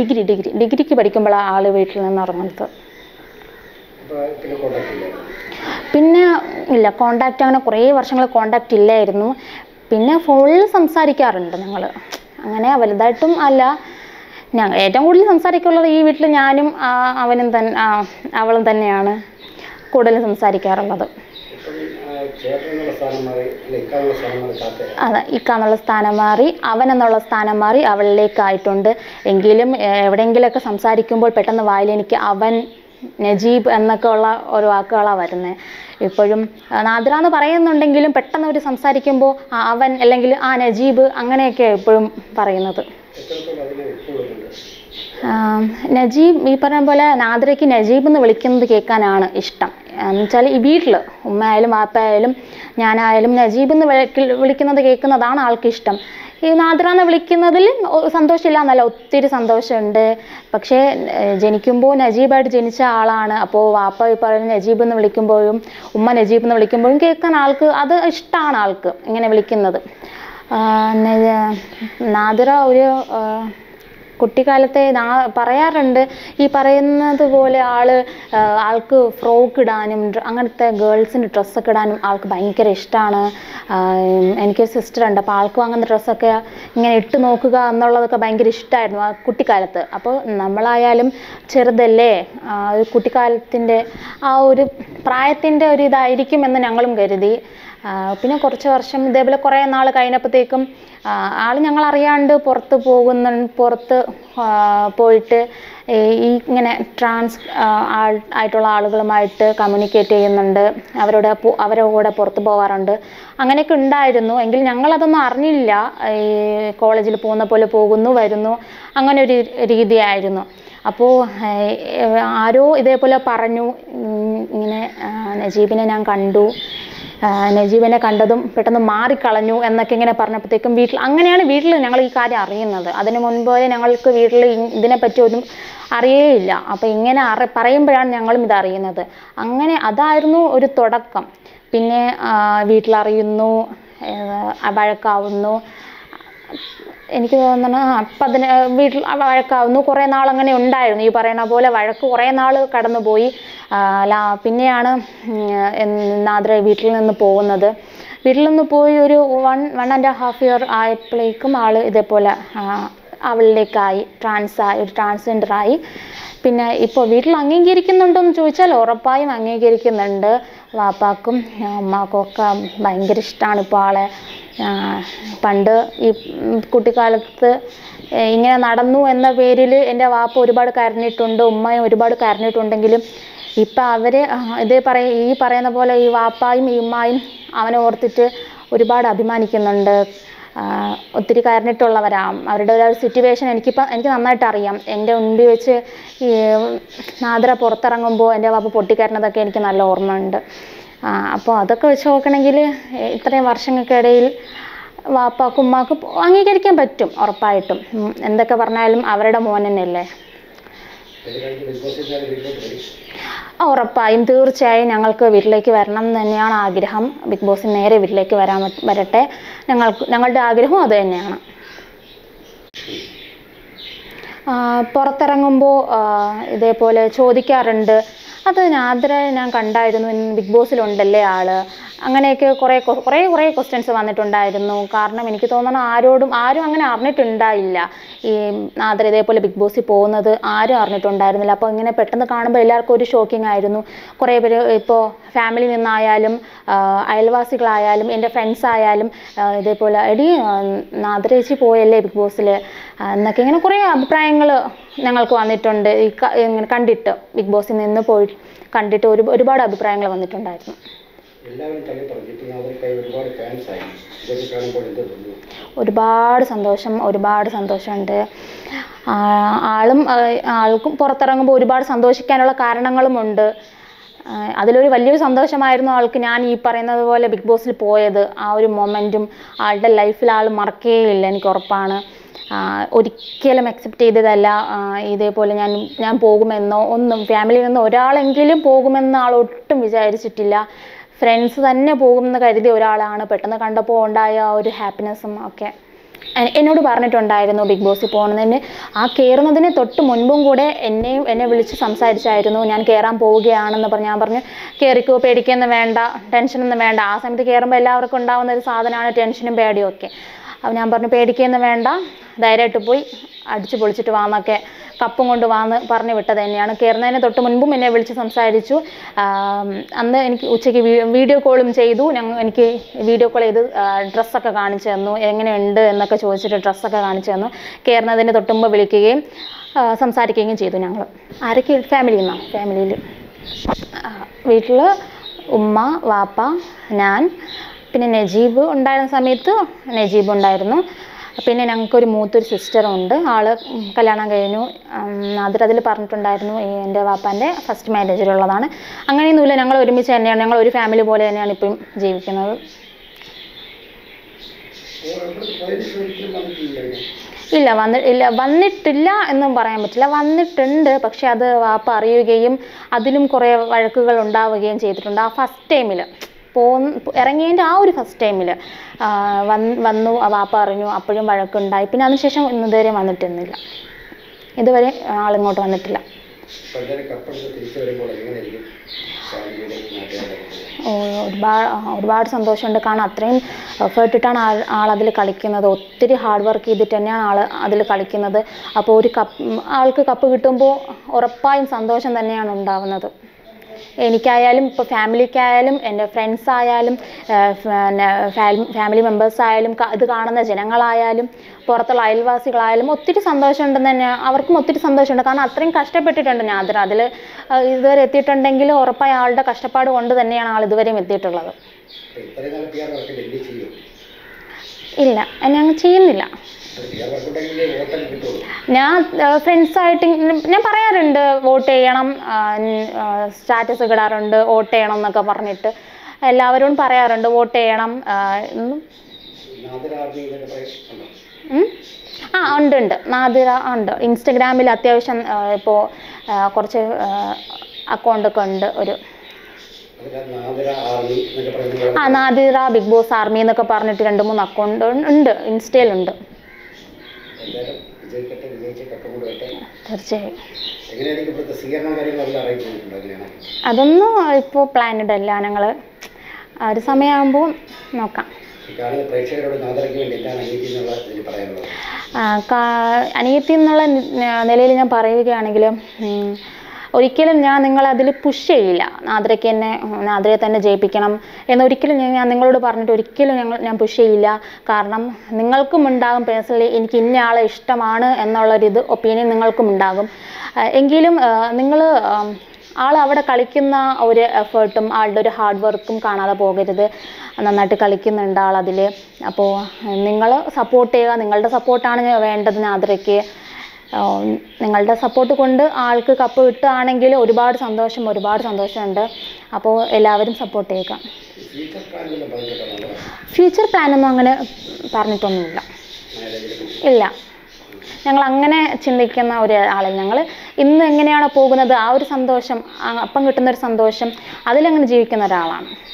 Degree degree ഡിഗ്രിക്ക് പഠിക്കുമ്പോഴാണ് ആൾ വീട്ടിൽ നിന്ന് ഇറങ്ങുന്നത് അപ്പോൾ പിന്നെ കോണ്ടാക്ട് ഇല്ല പിന്നെ ഇല്ല കോണ്ടാക്റ്റ് അങ്ങനെ കുറേ വർഷങ്ങൾ കോണ്ടാക്റ്റ് ഇല്ലായിരുന്നു പിന്നെ ഫുൾ സംസാരിക്കാറുണ്ട് ഞങ്ങൾ അങ്ങനെ വലുതായിട്ടും അല്ല ഞങ്ങൾ ഏറ്റവും കൂടുതൽ സംസാരിക്കാറുള്ളത് ഈ വീട്ടിൽ ഞാനും ആ, അവനും തന്നെ ആ, അവളും തന്നെയാണ് കൂടുതൽ സംസാരിക്കാറുള്ളത് ഇപ്പം ആ, ചേട്ടൻ എന്നുള്ള സ്ഥാനം മാറി അല്ല ഇക്കാനുള്ള സ്ഥാനം മാറി താത്ത അതെ ഇക്കാന്നുള്ള സ്ഥാനം മാറി അവൻ എന്നുള്ള സ്ഥാനം മാറി അവളിലേക്കായിട്ടുണ്ട് എങ്കിലും ഏഹ്, എവിടെയെങ്കിലുമൊക്കെ സംസാരിക്കുമ്പോൾ പെട്ടെന്ന് വായിൽ എനിക്ക് അവൻ നജീബ് എന്നൊക്കെ ഉള്ള ഒരു വാക്കുകളാണ് വരുന്നത് ഇപ്പോഴും ആ, നാദിറ എന്ന് പറയുന്നുണ്ടെങ്കിലും പെട്ടെന്ന് ഒരു സംസാരിക്കുമ്പോൾ ആ, അവൻ അല്ലെങ്കിൽ ആ നജീബ് അങ്ങനെയൊക്കെ എപ്പോഴും പറയുന്നത് എത്രത്തോളം അതിൽ ഉൾക്കൊള്ളുന്നുണ്ട് ആം, നജീബ് ഈ പറഞ്ഞ പോലെ നാദ്രയ്ക്ക് നജീബ് എന്ന് വിളിക്കുന്നത് കേൾക്കാനാണ് ഇഷ്ടം എന്ന് വെച്ചാൽ ഈ വീട്ടിൽ ഉമ്മയായാലും വാപ്പയായാലും ഞാനായാലും നജീബ് എന്ന് വിളിക്ക- വിളിക്കുന്നത് കേൾക്കുന്നതാണ് ആൾക്ക് ഇഷ്ടം ഈ നാദ്ര എന്ന് വിളിക്കുന്നതിൽ ഒ- സന്തോഷമില്ല എന്നല്ല ഒത്തിരി സന്തോഷമുണ്ട് പക്ഷേ ഏഹ്, ജനിക്കുമ്പോൾ നജീബായിട്ട് ജനിച്ച ആളാണ് അപ്പോൾ വാപ്പ ഈ പറയുന്ന നജീബ് എന്ന് വിളിക്കുമ്പോഴും ഉമ്മ നജീബ് എന്ന് വിളിക്കുമ്പോഴും കേൾക്കാൻ ആൾക്ക് അത് ഇഷ്ടമാണ് ആൾക്ക് ഇങ്ങനെ വിളിക്കുന്നത് ആ, ന- നാദിറ ഒരു ആ, കുട്ടിക്കാലത്തെ നാ പറയാറുണ്ട് ഈ പറയുന്നത് പോലെ ആള് ആ, ആൾക്ക് ഫ്രോക്ക് ഇടാനും ഡ്ര- അങ്ങനത്തെ ഗേൾസിൻ്റെ ഡ്രസ്സൊക്കെ ഇടാനും ആൾക്ക് ഭയങ്കര ഇഷ്ടമാണ് എനിക്ക് സിസ്റ്റർ ഉണ്ട് അപ്പോൾ ആൾക്കും അങ്ങനത്തെ ഡ്രസ്സൊക്കെ ഇങ്ങനെ ഇട്ട് നോക്കുക എന്നുള്ളതൊക്കെ ഭയങ്കര ഇഷ്ടമായിരുന്നു ആ കുട്ടിക്കാലത്ത് അപ്പോൾ നമ്മളായാലും ചെറുതല്ലേ ആ, ഒരു കുട്ടിക്കാലത്തിൻ്റെ ആ ഒരു പ്രായത്തിൻ്റെ ഒരു ഇതായിരിക്കും എന്ന് ഞങ്ങളും കരുതി ആ, പിന്നെ കുറച്ച് വർഷം ഇതേപോലെ കുറേ നാൾ കഴിഞ്ഞപ്പോഴത്തേക്കും ആൾ ഞങ്ങൾ അറിയാണ്ട് പുറത്ത് പോകുന്ന പുറത്ത് ആ, പോയിട്ട് ഈ ഈ ഇങ്ങനെ ട്രാൻസ് ആ, ആൾ ആയിട്ടുള്ള ആളുകളുമായിട്ട് കമ്മ്യൂണിക്കേറ്റ് ചെയ്യുന്നുണ്ട് അവരോട് പോ- അവരുടെ കൂടെ പുറത്ത് പോകാറുണ്ട് അങ്ങനെയൊക്കെ ഉണ്ടായിരുന്നു എങ്കിൽ ഞങ്ങളതൊന്നും അറിഞ്ഞില്ല ഈ കോളേജിൽ പോകുന്ന പോലെ പോകുന്നു വരുന്നു അങ്ങനെ ഒരു രീതിയായിരുന്നു അപ്പോൾ ആരോ ഇതേപോലെ പറഞ്ഞു ഉം, ഇങ്ങനെ ആ, നജീബിനെ ഞാൻ കണ്ടു ആ, നജീബിനെ കണ്ടതും പെട്ടെന്ന് മാറിക്കളഞ്ഞു എന്നൊക്കെ ഇങ്ങനെ പറഞ്ഞപ്പോഴത്തേക്കും വീട്ടിൽ അങ്ങനെയാണ് വീട്ടിൽ ഞങ്ങൾ ഈ കാര്യം അറിയുന്നത് അതിന് മുൻപേ ഞങ്ങൾക്ക് വീട്ടിൽ ഇ- ഇതിനെപ്പറ്റി ഒന്നും അറിയേയില്ല അപ്പോൾ ഇങ്ങനെ അറി പറയുമ്പോഴാണ് ഞങ്ങളും ഇത് അറിയുന്നത് അങ്ങനെ അതായിരുന്നു ഒരു തുടക്കം പിന്നെ ആ, വീട്ടിലറിയുന്നു ആ, വഴക്കാവുന്നു എനിക്ക് തോന്നുന്നു അപ്പം അതിന് വീട്ടിൽ വഴക്കാവുന്നു കുറേ നാൾ അങ്ങനെ ഉണ്ടായിരുന്നു ഈ പറയുന്ന പോലെ വഴക്ക് കുറേ നാൾ കടന്നുപോയി ആ, ലാ- പിന്നെയാണ് ഉം, എന്ന് നാദ്ര വീട്ടിൽ നിന്ന് പോകുന്നത് വീട്ടിൽ നിന്ന് പോയി ഒരു one one and half year ആയപ്പോഴേക്കും ആൾ ഇതേപോലെ ആ, അവളിലേക്കായി ട്രാൻസ് ആയി ഒരു ട്രാൻസ്ജെൻഡറായി പിന്നെ ഇപ്പോൾ വീട്ടിൽ അംഗീകരിക്കുന്നുണ്ടോ എന്ന് ചോദിച്ചാൽ ഉറപ്പായും അംഗീകരിക്കുന്നുണ്ട് വാപ്പാക്കും അമ്മാക്കും ഒക്കെ ഭയങ്കര ഇഷ്ടമാണ് ഇപ്പോൾ ആളെ ആ, പണ്ട് ഈ ഉം, കുട്ടിക്കാലത്ത് ഏ, ഇങ്ങനെ നടന്നു എന്ന പേരിൽ എൻ്റെ വാപ്പ ഒരുപാട് കരഞ്ഞിട്ടുണ്ട് ഉമ്മയും ഒരുപാട് കരഞ്ഞിട്ടുണ്ടെങ്കിലും ഇപ്പം അവർ ഇതേ പറയ ഈ പറയുന്ന പോലെ ഈ വാപ്പായും ഈ ഉമ്മായും അവനെ ഓർത്തിട്ട് ഒരുപാട് അഭിമാനിക്കുന്നുണ്ട് ആ, ഒത്തിരി കരഞ്ഞിട്ടുള്ളവരാ അവരുടെ ഒരു സിറ്റുവേഷൻ എനിക്കിപ്പം എനിക്ക് നന്നായിട്ട് അറിയാം എൻ്റെ മുൻപിൽ വെച്ച് ഈ നാദ്ര പുറത്തിറങ്ങുമ്പോൾ എൻ്റെ വാപ്പ പൊട്ടിക്കരഞ്ഞതൊക്കെ എനിക്ക് നല്ല ഓർമ്മയുണ്ട് ആ, അപ്പോൾ അതൊക്കെ വെച്ച് നോക്കണമെങ്കിൽ ഇത്രയും വർഷങ്ങൾക്കിടയിൽ വാപ്പാക്കും ഉമ്മാക്കും അംഗീകരിക്കാൻ പറ്റും ഉറപ്പായിട്ടും ഉം, എന്തൊക്കെ പറഞ്ഞാലും അവരുടെ മോൻ തന്നെയല്ലേ ഇത് കഴിഞ്ഞ് ബിഗ് ബോസിൽ നിന്ന് വീട്ടിലോട്ട് പോയി ആ, ഉറപ്പായും തീർച്ചയായും ഞങ്ങൾക്ക് വീട്ടിലേക്ക് വരണം എന്ന് തന്നെയാണ് ആഗ്രഹം ബിഗ് ബോസിന് നേരെ വീട്ടിലേക്ക് വരാൻ പറ്റ- വരട്ടെ ഞങ്ങൾക്ക് ഞങ്ങളുടെ ആഗ്രഹവും അത് തന്നെയാണ് ആ, പുറത്തിറങ്ങുമ്പോൾ ആ, ഇതേപോലെ ചോദിക്കാറുണ്ട് അത് നാദ്ര ഞാൻ കണ്ടായിരുന്നു ഇന്ന് ബിഗ് ബോസിലുണ്ടല്ലേ ആള് അങ്ങനെയൊക്കെ കുറേ കൊ- കുറേ കുറേ ക്വസ്റ്റ്യൻസ് വന്നിട്ടുണ്ടായിരുന്നു കാരണം എനിക്ക് തോന്നുന്നു ആരോടും ആരും അങ്ങനെ അറിഞ്ഞിട്ടുണ്ടായില്ല ഈ നാദ്ര ഇതേപോലെ ബിഗ് ബോസിൽ പോകുന്നത് ആരും അറിഞ്ഞിട്ടുണ്ടായിരുന്നില്ല അപ്പോൾ ഇങ്ങനെ പെട്ടെന്ന് കാണുമ്പോൾ എല്ലാവർക്കും ഒരു ഷോക്കിംഗ് ആയിരുന്നു കുറേ പേര് ഇപ്പോൾ ഫാമിലി നിന്നായാലും ആ, അയൽവാസികളായാലും എൻ്റെ ഫ്രണ്ട്സ് ആയാലും ആ, ഇതേപോലെ എടി ആ, നാദ്ര ചേച്ചി പോയല്ലേ ബിഗ് ബോസിൽ എന്നൊക്കെ ഇങ്ങനെ കുറേ അഭിപ്രായങ്ങൾ ഞങ്ങൾക്ക് വന്നിട്ടുണ്ട് ഈ ക- ഇങ്ങനെ കണ്ടിട്ട് ബിഗ് ബോസിൽ നിന്ന് പോയി കണ്ടിട്ട് ഒരു ഒരുപാട് അഭിപ്രായങ്ങൾ വന്നിട്ടുണ്ടായിരുന്നു എല്ലാവരും തള്ളി പറഞ്ഞു ഇപ്പം അവർക്കായി ഒരുപാട് ഫാൻസ് ആയി ഇതൊക്കെ കാണുമ്പോൾ എന്ത് തോന്നുന്നു ഒരുപാട് സന്തോഷം ഒരുപാട് സന്തോഷമുണ്ട് ആ, ആളും ആ, ആൾക്കും പുറത്തിറങ്ങുമ്പോൾ ഒരുപാട് സന്തോഷിക്കാനുള്ള കാരണങ്ങളുമുണ്ട് ആ, അതിലൊരു വലിയൊരു സന്തോഷമായിരുന്നു ആൾക്ക് ഞാൻ ഈ പറയുന്നത് പോലെ ബിഗ് ബോസിൽ പോയത് ആ ഒരു മൊമെൻറ്റും ആളുടെ ലൈഫിൽ ആൾ മറക്കേയില്ല എനിക്ക് ഉറപ്പാണ് ആ, ഒരിക്കലും അക്സെപ്റ്റ് ചെയ്തതല്ല ആ, ഇതേപോലെ ഞാൻ ഞാൻ പോകുമെന്നോ ഒന്നും ഫാമിലിയിൽ നിന്ന് ഒരാളെങ്കിലും പോകുമെന്ന് ആൾ ഒട്ടും വിചാരിച്ചിട്ടില്ല ഫ്രണ്ട്സ് തന്നെ പോകുമെന്ന് കരുതിയ ഒരാളാണ് പെട്ടെന്ന് കണ്ടപ്പോൾ ഉണ്ടായ ആ ഒരു ഹാപ്പിനെസ്സും ഒക്കെ എ- എന്നോട് പറഞ്ഞിട്ടുണ്ടായിരുന്നു ബിഗ് ബോസിൽ പോകുന്നതിന് ആ കയറുന്നതിന് തൊട്ട് മുൻപും കൂടെ എന്നെയും എന്നെ വിളിച്ച് സംസാരിച്ചായിരുന്നു ഞാൻ കയറാൻ പോവുകയാണെന്ന് പറഞ്ഞ് ഞാൻ പറഞ്ഞു കയറിക്കോ പേടിക്കൊന്നും വേണ്ട ടെൻഷനൊന്നും വേണ്ട ആ സമയത്ത് കയറുമ്പോൾ എല്ലാവർക്കും ഉണ്ടാവുന്ന ഒരു സാധനമാണ് ടെൻഷനും പേടിയും ഒക്കെ അപ്പോൾ ഞാൻ പറഞ്ഞു പേടിക്കൊന്നും വേണ്ട ധൈര്യമായിട്ട് പോയി അടിച്ച് പൊളിച്ചിട്ട് വാന്നൊക്കെ കപ്പും കൊണ്ട് വാന്ന് പറഞ്ഞു വിട്ടത് തന്നെയാണ് കയറുന്നതിന് തൊട്ട് മുൻപും എന്നെ വിളിച്ച് സംസാരിച്ചു ആം, അന്ന് എനിക്ക് ഉച്ചയ്ക്ക് വീ- വീഡിയോ കോളും ചെയ്തു ഞങ്ങൾ എനിക്ക് വീഡിയോ കോൾ ചെയ്ത് ആ, ഡ്രസ്സൊക്കെ കാണിച്ചു തന്നു എങ്ങനെയുണ്ട് എന്നൊക്കെ ചോദിച്ചിട്ട് ഡ്രസ്സൊക്കെ കാണിച്ചു തന്നു കയറുന്നതിന് തൊട്ട് മുമ്പ് വിളിക്കുകയും ആ, സംസാരിക്കുകയും ചെയ്തു ഞങ്ങൾ ആരൊക്കെ ഫാമിലിയിൽ നിന്നാണ് ഫാമിലിയിൽ വീട്ടിൽ ഉമ്മ വാപ്പ ഞാൻ പിന്നെ നജീബ് ഉണ്ടായിരുന്ന സമയത്ത് നജീബ് ഉണ്ടായിരുന്നു പിന്നെ ഞങ്ങൾക്കൊരു മൂത്തൊരു സിസ്റ്ററുണ്ട് ആള് ഉം കല്യാണം കഴിഞ്ഞു അതിൽ അതിൽ പറഞ്ഞിട്ടുണ്ടായിരുന്നു ഈ എൻ്റെ വാപ്പാൻ്റെ ഫസ്റ്റ് മാരേജിലുള്ളതാണ് അങ്ങനെയൊന്നുമില്ല ഞങ്ങൾ ഒരുമിച്ച് തന്നെയാണ് ഞങ്ങൾ ഒരു ഫാമിലി പോലെ തന്നെയാണ് ഇപ്പം ജീവിക്കുന്നത് അപ്പോൾ അവിടെ പോയതിന് ശേഷം ഒരിക്കലും വന്നിട്ടില്ല ഇല്ല വന്നി ഇല്ല വന്നിട്ടില്ല എന്നും പറയാൻ പറ്റില്ല വന്നിട്ടുണ്ട് പക്ഷെ അത് വാപ്പ അറിയുകയും അതിലും കുറേ വഴക്കുകൾ ഉണ്ടാവുകയും ചെയ്തിട്ടുണ്ട് ആ ഫസ്റ്റ് ടൈമിൽ പോന്ന് ഇറങ്ങിയതിൻ്റെ ആ ഒരു ഫസ്റ്റ് ടൈമിൽ വന്നു ആ വാപ്പ അറിഞ്ഞു അപ്പോഴും വഴക്കുണ്ടായി പിന്നെ അതിനുശേഷം ഇന്നുവരെ വന്നിട്ടൊന്നുമില്ല ഇതുവരെ ആളിങ്ങോട്ട് വന്നിട്ടില്ല അപ്പോൾ എന്തായാലും കപ്പെടുത്ത് തിരിച്ചു വരുമ്പോൾ എങ്ങനെയായിരിക്കും ഫാമിലിയുടെ നാട്ടുകാരുടെ ഓ, ഒരുപാട് ആ, ഒരുപാട് സന്തോഷമുണ്ട് കാരണം അത്രയും എഫേർട്ട് ഇട്ടാണ് ആൾ ആളതിൽ കളിക്കുന്നത് ഒത്തിരി ഹാർഡ് വർക്ക് ചെയ്തിട്ട് തന്നെയാണ് ആൾ അതിൽ കളിക്കുന്നത് അപ്പോൾ ഒരു കപ്പ് ആൾക്ക് കപ്പ് കിട്ടുമ്പോൾ ഉറപ്പായും സന്തോഷം തന്നെയാണ് ഉണ്ടാവുന്നത് എനിക്കായാലും ഇപ്പോൾ ഫാമിലിക്കായാലും എൻ്റെ ഫ്രണ്ട്സ് ആയാലും ആ, പിന്നെ ഫാമിലി മെമ്പേഴ്സ് ആയാലും ക- ഇത് കാണുന്ന ജനങ്ങളായാലും പുറത്തുള്ള അയൽവാസികളായാലും ഒത്തിരി സന്തോഷമുണ്ടെന്ന് തന്നെ അവർക്കും ഒത്തിരി സന്തോഷമുണ്ട് കാരണം അത്രയും കഷ്ടപ്പെട്ടിട്ടുണ്ട് നാദിർ അതിൽ ഇതുവരെ എത്തിയിട്ടുണ്ടെങ്കിൽ ഉറപ്പായ ആളുടെ കഷ്ടപ്പാട് കൊണ്ട് തന്നെയാണ് ആൾ ഇതുവരെയും എത്തിയിട്ടുള്ളത് അപ്പോൾ ഇത്രയും നാൾ പി ആർ വർക്ക് ഡൽഹി ചെയ്യും ഇല്ല ഞങ്ങൾ ചെയ്യുന്നില്ല അത് പി ആർ വർക്ക് ഉണ്ടെങ്കിലേ വോട്ടൊക്കെ കിട്ടുള്ളൂ ഞാൻ ഫ്രണ്ട്സായിട്ട് ഞാൻ പറയാറുണ്ട് വോട്ട് ചെയ്യണം സ്റ്റാറ്റസ് ഇടാറുണ്ട് വോട്ട് ചെയ്യണം എന്നൊക്കെ പറഞ്ഞിട്ട് എല്ലാവരോടും പറയാറുണ്ട് വോട്ട് ചെയ്യണം ആ, എന്നും നാദിർ ആർമി എന്നൊക്കെ പറയുന്നുണ്ടോ ഉം? ആ ഉണ്ട് ഉണ്ട് നാദിറ ഉണ്ട് ഇൻസ്റ്റഗ്രാമിൽ അത്യാവശ്യം ഇപ്പോൾ കുറച്ച് അക്കൗണ്ടൊക്കെ ഉണ്ട് ഒരു അതിൽ നാദിര ആർമി എന്നൊക്കെ പറയുന്നത് ആ നാദിറ ബിഗ് ബോസ് ആർമി എന്നൊക്കെ പറഞ്ഞിട്ട് രണ്ട് മൂന്ന് അക്കൗണ്ട് ഉണ്ട് ഇൻസ്റ്റയിലുണ്ട് എന്തായാലും വിജയിക്കട്ടെ വിജയിച്ച് കപ്പം കൊണ്ട് വരട്ടെ തീർച്ചയായും എങ്ങനെയായിരിക്കും ഇപ്പോഴത്തെ സ്വീകരണം കാര്യങ്ങളെല്ലാം അറേഞ്ച് ചെയ്തിട്ടുണ്ടോ എങ്ങനെയാണ് അതൊന്നും ഇപ്പോൾ പ്ലാനഡ് അല്ല ഞങ്ങൾ ആ ഒരു സമയമാകുമ്പോൾ നോക്കാം ഈ കാണുന്ന പ്രേക്ഷകരോട് നാദരയ്ക്ക് വേണ്ടി എന്താണ് അനീതി എന്നുള്ള ഇതിൽ പറയാനുള്ളത് ആ, കാ- അനിയത്തി എന്നുള്ള നിലയിൽ ഞാൻ പറയുകയാണെങ്കിൽ ഉം, ഒരിക്കലും ഞാൻ നിങ്ങളെ അതിൽ പുഷ് ചെയ്യില്ല നാദ്രയ്ക്ക് എന്നെ ഉം, നാദ്രയെ തന്നെ ജയിപ്പിക്കണം എന്നൊരിക്കലും ഞാൻ ഞാൻ നിങ്ങളോട് പറഞ്ഞിട്ട് ഒരിക്കലും ഞങ്ങൾ ഞാൻ പുഷ് ചെയ്യില്ല കാരണം നിങ്ങൾക്കും ഉണ്ടാകും പേഴ്സണലി എനിക്ക് ഇന്ന ആളെ ഇഷ്ടമാണ് എന്നുള്ളൊരിത് ഒപ്പീനിയൻ നിങ്ങൾക്കും ഉണ്ടാകും ആ, എങ്കിലും നിങ്ങൾ ആൾ അവിടെ കളിക്കുന്ന ഒരു എഫേർട്ടും ആളുടെ ഒരു ഹാർഡ് വർക്കും കാണാതെ പോകരുത് നന്നായിട്ട് കളിക്കുന്നുണ്ട് ആൾ അതിൽ അപ്പോൾ നിങ്ങൾ സപ്പോർട്ട് ചെയ്യുക നിങ്ങളുടെ സപ്പോർട്ടാണ് വേണ്ടത് നാദ്രയ്ക്ക് ആഹ് നിങ്ങളുടെ സപ്പോർട്ട് കൊണ്ട് ആൾക്ക് കപ്പ് കിട്ടുകയാണെങ്കിൽ ഒരുപാട് സന്തോഷം ഒരുപാട് സന്തോഷമുണ്ട് അപ്പോൾ എല്ലാവരും സപ്പോർട്ട് ചെയ്യുക ഫ്യൂച്ചർ പ്ലാനിലെല്ലാം പറഞ്ഞിട്ടുണ്ടോ നമ്മുടെ ഫ്യൂച്ചർ പ്ലാനൊന്നും അങ്ങനെ പറഞ്ഞിട്ടൊന്നുമില്ല മാരേജിനെ പറ്റി ഇല്ല ഞങ്ങൾ അങ്ങനെ ചിന്തിക്കുന്ന ഒരു ആളല്ല ഞങ്ങൾ ഇന്ന് എങ്ങനെയാണോ പോകുന്നത് ആ ഒരു സന്തോഷം ആ അപ്പം കിട്ടുന്ന ഒരു സന്തോഷം അതിലങ്ങനെ ജീവിക്കുന്ന ഒരാളാണ്